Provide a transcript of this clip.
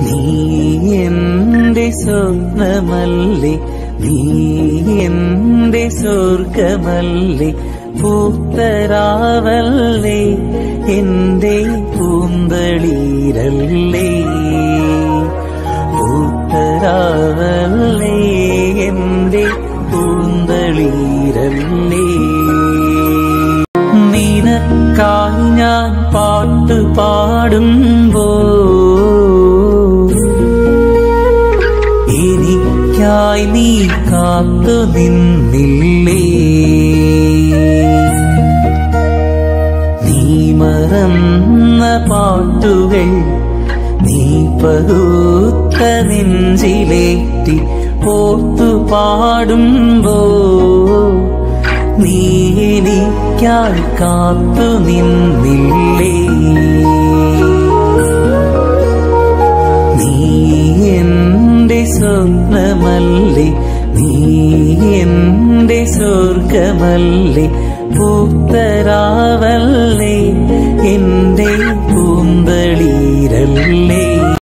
നീ എന്റെ സ്വപ്നമല്ലേ നീ എന്റെ സ്വർഗമല്ലേ പൂത്തരാവല്ലേ എന്റെ പൂന്തളീരല്ലേ പൂത്തരാവല്ലേ എന്റെ പൂന്തളീരല്ലേ നിനക്കായി ഞാൻ പാട്ട് പാടുമ്പോ എനിക്കായി നീ കാത്തു നിന്നില്ലേ നീ മറന്ന പാട്ടുകൾ നീ പകുത്ത നെഞ്ചിലേറ്റി ഓർത്തു പാടുമ്പോ നീ എനിക്കായി കാത്തു നിന്നില്ലേ നീ എന്റെ സ്വപ്നമല്ലേ നീ എന്റെ സ്വർഗമല്ലേ പൂത്തരാവല്ലേ